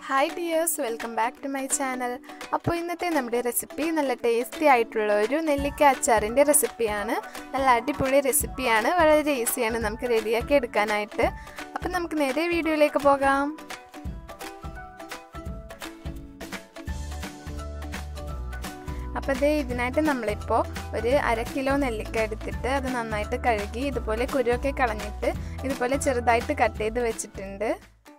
hi dears welcome back to my channel അപ്പോൾ ഇന്നത്തെ നമ്മുടെ റെസിപ്പി നല്ല ടേസ്റ്റി ആയിട്ടുള്ള ഒരു നെല്ലിക്ക അച്ചാറിൻ്റെ റെസിപ്പിയാണ് നല്ല അടിപൊളി റെസിപ്പിയാണ് വളരെ ഈസിയാണ് നമുക്ക് റെഡിയാക്കി എടുക്കാനായിട്ട് അപ്പം നമുക്ക് നേരെ വീഡിയോയിലേക്ക് പോകാം അപ്പോൾ ദേ ഇതിനായിട്ട് നമ്മളിപ്പോൾ ഒരു അര കിലോ നെല്ലിക്ക എടുത്തിട്ട് അത് നന്നായിട്ട് കഴുകി ഇതുപോലെ കുരുവൊക്കെ കളഞ്ഞിട്ട് ഇതുപോലെ ചെറുതായിട്ട് കട്ട് ചെയ്ത് വെച്ചിട്ടുണ്ട്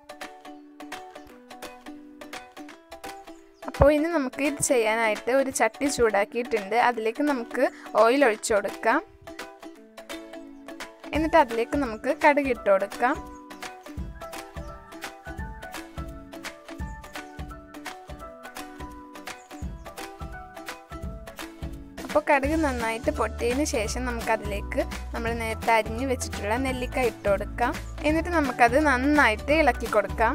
അപ്പോൾ ഇനി നമുക്ക് ഇത് ചെയ്യാനായിട്ട് ഒരു ചട്ടി ചൂടാക്കിയിട്ടുണ്ട് അതിലേക്ക് നമുക്ക് ഓയിൽ ഒഴിച്ചു കൊടുക്കാം എന്നിട്ട് അതിലേക്ക് നമുക്ക് കടുക് ഇട്ട് കൊടുക്കാം അപ്പോൾ കടുക് നന്നായിട്ട് പൊട്ടിയതിന് ശേഷം നമുക്കതിലേക്ക് നമ്മൾ നേരത്തെ അരിഞ്ഞു വെച്ചിട്ടുള്ള നെല്ലിക്ക ഇട്ട് കൊടുക്കാം എന്നിട്ട് നമുക്കത് നന്നായിട്ട് ഇളക്കി കൊടുക്കാം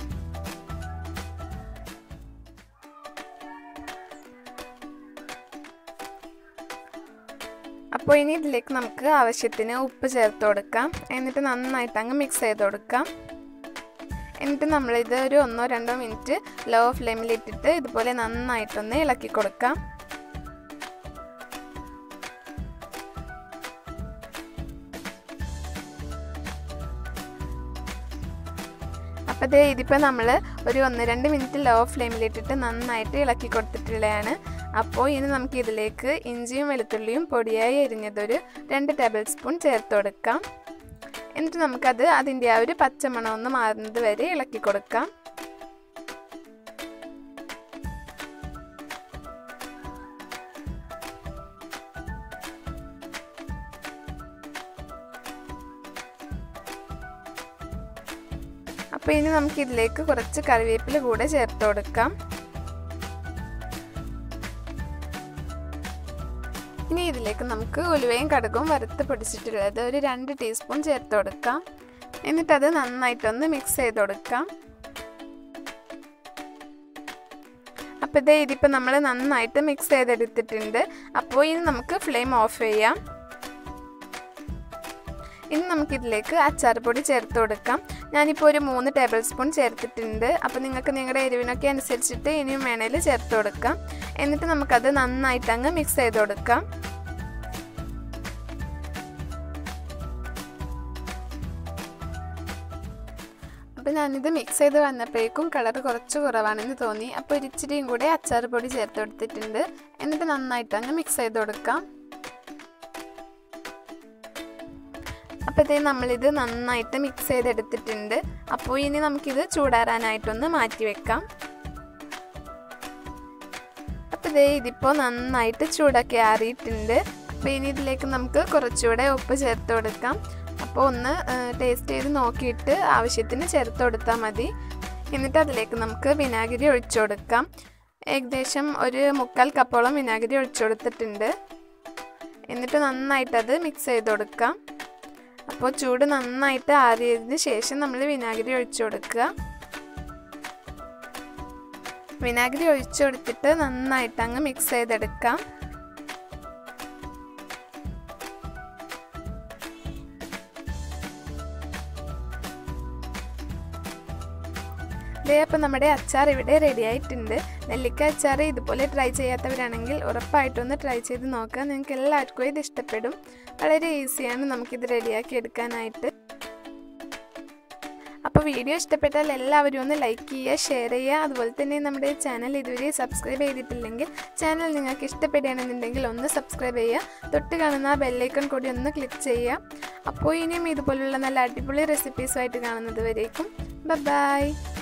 അപ്പോൾ ഇനി ഇതിലേക്ക് നമുക്ക് ആവശ്യത്തിന് ഉപ്പ് ചേർത്ത് കൊടുക്കാം എന്നിട്ട് നന്നായിട്ട് അങ്ങ് മിക്സ് ചെയ്ത് കൊടുക്കാം എന്നിട്ട് നമ്മളിത് ഒരു ഒന്നോ രണ്ടോ മിനിറ്റ് ലോ ഫ്ലെയിമിൽ ഇട്ടിട്ട് ഇതുപോലെ നന്നായിട്ടൊന്ന് ഇളക്കി കൊടുക്കാം അപ്പോൾ ദേ ഇതിപ്പോൾ നമ്മൾ ഒരു ഒന്ന് രണ്ട് മിനിറ്റ് ലോ ഫ്ലെയിമിലിട്ടിട്ട് നന്നായിട്ട് ഇളക്കി കൊടുത്തിട്ടുള്ളതാണ് അപ്പോൾ ഇനി നമുക്ക് ഇതിലേക്ക് ഇഞ്ചിയും വെളുത്തുള്ളിയും പൊടിയായി എരിഞ്ഞതൊരു രണ്ട് ടേബിൾ സ്പൂൺ ചേർത്ത് കൊടുക്കാം എന്നിട്ട് നമുക്കത് അതിൻ്റെ ആ ഒരു പച്ചമണം ഒന്ന് മാറുന്നത് വരെ ഇളക്കി കൊടുക്കാം അപ്പോൾ ഇനി നമുക്ക് ഇതിലേക്ക് കുറച്ച് കറിവേപ്പില കൂടെ ചേർത്ത് കൊടുക്കാം ഇനി ഇതിലേക്ക് നമുക്ക് ഉലുവയും കടുകും വറുത്ത് പൊടിച്ചിട്ടുള്ളത് ഒരു രണ്ട് ടീസ്പൂൺ ചേർത്ത് കൊടുക്കാം എന്നിട്ടത് നന്നായിട്ടൊന്ന് മിക്സ് ചെയ്ത് കൊടുക്കാം അപ്പോൾ ഇതേ ഇതിപ്പോൾ നമ്മൾ നന്നായിട്ട് മിക്സ് ചെയ്തെടുത്തിട്ടുണ്ട് അപ്പോൾ ഇനി നമുക്ക് ഫ്ലെയിം ഓഫ് ചെയ്യാം ഇനി നമുക്കിതിലേക്ക് അച്ചാർ പൊടി ചേർത്ത് കൊടുക്കാം ഞാനിപ്പോൾ ഒരു മൂന്ന് ടേബിൾ സ്പൂൺ ചേർത്തിട്ടുണ്ട് അപ്പോൾ നിങ്ങൾക്ക് നിങ്ങളുടെ എരിവിനൊക്കെ അനുസരിച്ചിട്ട് ഇനിയും വേണേൽ ചേർത്ത് കൊടുക്കാം എന്നിട്ട് നമുക്കത് നന്നായിട്ട് അങ്ങ് മിക്സ് ചെയ്ത് കൊടുക്കാം അപ്പോൾ ഞാനിത് മിക്സ് ചെയ്ത് വന്നപ്പോഴേക്കും കളർ കുറച്ച് കുറവാണെന്ന് തോന്നി അപ്പോൾ ഒരിച്ചിരിയും കൂടെ അച്ചാർ പൊടി ചേർത്ത് കൊടുത്തിട്ടുണ്ട് എന്നിട്ട് നന്നായിട്ട് അങ്ങ് മിക്സ് ചെയ്ത് കൊടുക്കാം അപ്പോൾ ഇതേ നമ്മളിത് നന്നായിട്ട് മിക്സ് ചെയ്തെടുത്തിട്ടുണ്ട് അപ്പോൾ ഇനി നമുക്കിത് ചൂടാറാനായിട്ടൊന്ന് മാറ്റി വെക്കാം അപ്പോൾ ഇതേ ഇതിപ്പോൾ നന്നായിട്ട് ചൂടാക്കി ആറിയിട്ടുണ്ട് അപ്പോൾ ഇനി ഇതിലേക്ക് നമുക്ക് കുറച്ചുകൂടെ ഉപ്പ് ചേർത്ത് കൊടുക്കാം അപ്പോൾ ഒന്ന് ടേസ്റ്റ് ചെയ്ത് നോക്കിയിട്ട് ആവശ്യത്തിന് ചേർത്ത് കൊടുത്താൽ മതി എന്നിട്ട് അതിലേക്ക് നമുക്ക് വിനാഗിരി ഒഴിച്ചു കൊടുക്കാം ഏകദേശം ഒരു മുക്കാൽ കപ്പോളം വിനാഗിരി ഒഴിച്ചു കൊടുത്തിട്ടുണ്ട് എന്നിട്ട് നന്നായിട്ടത് മിക്സ് ചെയ്ത് കൊടുക്കാം അപ്പോൾ ചൂട് നന്നായിട്ട് ആറിയതിന് ശേഷം നമ്മൾ വിനാഗിരി ഒഴിച്ചു കൊടുക്കുക വിനാഗിരി ഒഴിച്ചു കൊടുത്തിട്ട് നന്നായിട്ട് അങ്ങ് മിക്സ് ചെയ്തെടുക്കാം ഇതേ അപ്പം നമ്മുടെ അച്ചാർ ഇവിടെ റെഡി ആയിട്ടുണ്ട് നെല്ലിക്ക അച്ചാർ ഇതുപോലെ ട്രൈ ചെയ്യാത്തവരാണെങ്കിൽ ഉറപ്പായിട്ടൊന്ന് ട്രൈ ചെയ്ത് നോക്കുക നിങ്ങൾക്ക് എല്ലാവർക്കും ഇത് ഇഷ്ടപ്പെടും വളരെ ഈസിയാണ് നമുക്കിത് റെഡിയാക്കി എടുക്കാനായിട്ട് അപ്പോൾ വീഡിയോ ഇഷ്ടപ്പെട്ടാൽ എല്ലാവരും ഒന്ന് ലൈക്ക് ചെയ്യുക ഷെയർ ചെയ്യുക അതുപോലെ തന്നെ നമ്മുടെ ചാനൽ ഇതുവരെ സബ്സ്ക്രൈബ് ചെയ്തിട്ടില്ലെങ്കിൽ ചാനൽ നിങ്ങൾക്ക് ഇഷ്ടപ്പെടുകയാണെന്നുണ്ടെങ്കിൽ ഒന്ന് സബ്സ്ക്രൈബ് ചെയ്യുക തൊട്ട് കാണുന്ന ആ ബെല്ലൈക്കൺ കൂടി ഒന്ന് ക്ലിക്ക് ചെയ്യുക അപ്പോൾ ഇനിയും ഇതുപോലുള്ള നല്ല അടിപൊളി റെസിപ്പീസുമായിട്ട് കാണുന്നത് വരേക്കും ബൈ